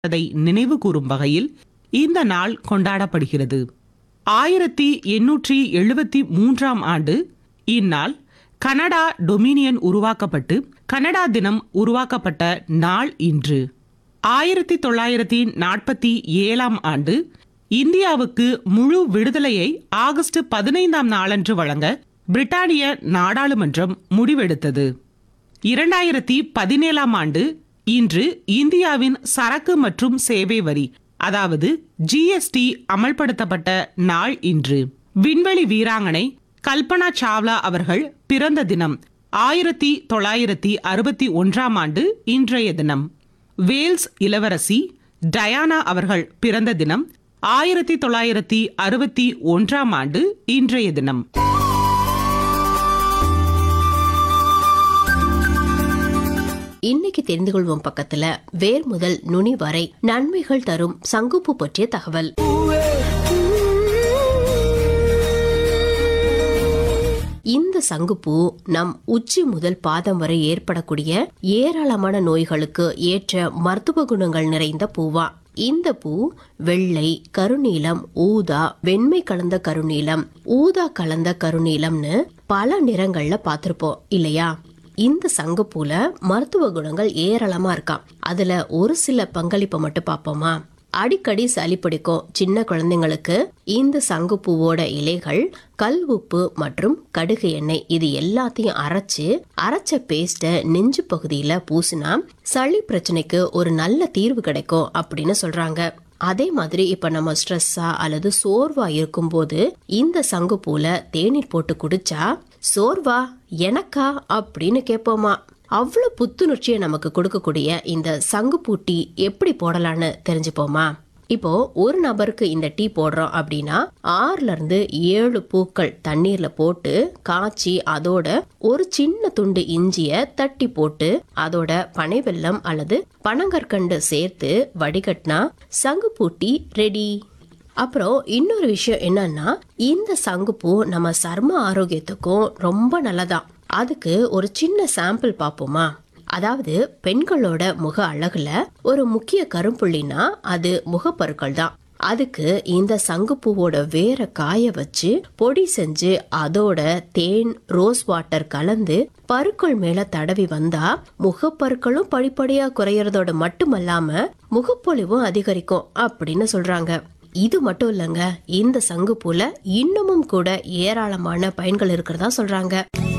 அதை நினைவு கூறும் வகையில் இந்த நாள் கொண்டாடப்படுகிறது ஆயிரத்தி எண்ணூற்றி எழுபத்தி மூன்றாம் ஆண்டு இந்நாள் கனடா டொமினியன் உருவாக்கப்பட்டு கனடா தினம் உருவாக்கப்பட்ட நாள் இன்று ஆயிரத்தி தொள்ளாயிரத்தி நாற்பத்தி ஏழாம் ஆண்டு இந்தியாவுக்கு முழு விடுதலையை ஆகஸ்ட் பதினைந்தாம் நாளன்று வழங்க பிரிட்டானிய நாடாளுமன்றம் முடிவெடுத்தது இரண்டாயிரத்தி பதினேழாம் ஆண்டு இன்று இந்தியாவின் சரக்கு மற்றும் சேவை வரி அதாவது ஜிஎஸ்டி அமல்படுத்தப்பட்ட நாள் இன்று விண்வெளி வீராங்கனை கல்பனா சாவ்லா அவர்கள் பிறந்த தினம் ஆயிரத்தி தொள்ளாயிரத்தி அறுபத்தி ஒன்றாம் ஆண்டு இன்றைய தினம் வேல்ஸ் இளவரசி டயானா அவர்கள் பிறந்த தினம் ஆயிரத்தி தொள்ளாயிரத்தி அறுபத்தி ஒன்றாம் ஆண்டு இன்றைய தினம் இன்னைக்கு தெரிந்து கொள்வோம் பக்கத்துல வேர் முதல் நுனி வரை நன்மைகள் தரும் சங்குப்பூ பற்றிய தகவல் இந்த சங்குப்பூ நம் உச்சி முதல் பாதம் வரை ஏற்படக்கூடிய ஏராளமான நோய்களுக்கு ஏற்ற மருத்துவ குணங்கள் நிறைந்த பூவா இந்த பூ வெள்ளை கருநீலம் ஊதா வெண்மை கலந்த கருநீலம் ஊதா கலந்த கருநீலம்னு பல நிறங்கள்ல பார்த்திருப்போம் இல்லையா இந்த சங்குப்பூல மருத்துவ குணங்கள் ஏராளமா இருக்காம் அதுல ஒரு சில பங்களிப்பை மட்டும் பார்ப்போமா அடிக்கடி சளி பிடிக்கும் சின்ன குழந்தைங்களுக்கு இந்த சங்குப்பூவோட இலைகள் கல் உப்பு மற்றும் கடுகு எண்ணெய் இது எல்லாத்தையும் அரைச்சு அரைச்ச பேஸ்ட நெஞ்சு பகுதியில பூசினா சளி பிரச்சனைக்கு ஒரு நல்ல தீர்வு கிடைக்கும் அப்படின்னு சொல்றாங்க அதே மாதிரி இப்ப நம்ம ஸ்ட்ரெஸ்ஸா அல்லது சோர்வா இருக்கும்போது இந்த சங்குப்பூல தேநீர் போட்டு குடிச்சா சோர்வா எனக்கா அப்படின்னு கேட்போமா அவ்வளவு புத்துணர்ச்சியை நமக்கு கொடுக்கக்கூடிய இந்த சங்குப்பூ டீ எப்படி போடலான்னு தெரிஞ்சுப்போமா இப்போ ஒரு நபருக்கு இந்த டீ போடுறோம் அப்படின்னா ஆறுல இருந்து ஏழு பூக்கள் தண்ணீர்ல போட்டு காய்ச்சி அதோட ஒரு சின்ன துண்டு இஞ்சிய தட்டி போட்டு அதோட பனை வெல்லம் அல்லது பனங்கற்கண்டு சேர்த்து வடிகட்டினா சங்குப்பூ டீ ரெடி அப்புறம் இன்னொரு விஷயம் என்னன்னா இந்த சங்குப்பூ நம்ம சர்ம ஆரோக்கியத்துக்கும் ரொம்ப நல்லதா அதுக்கு ஒரு சின்ன சாம்பிள் பார்ப்போமா அதாவது பெண்களோட முக அழகுல ஒரு முக்கிய கரும்புள்ளினா அது முகப்பருக்கள் தான் அதுக்கு இந்த சங்குப்பூவோட வேற காய வச்சு பொடி செஞ்சு அதோட தேன் ரோஸ் வாட்டர் கலந்து பருக்கள் மேல தடவி வந்தா முகப்பருக்களும் படிப்படியா குறையறதோட மட்டுமல்லாம முகப்பொலிவும் அதிகரிக்கும் அப்படின்னு சொல்றாங்க இது மட்டும் இல்லைங்க இந்த சங்குப்பூல இன்னமும் கூட ஏராளமான பயன்கள் இருக்கிறதா சொல்றாங்க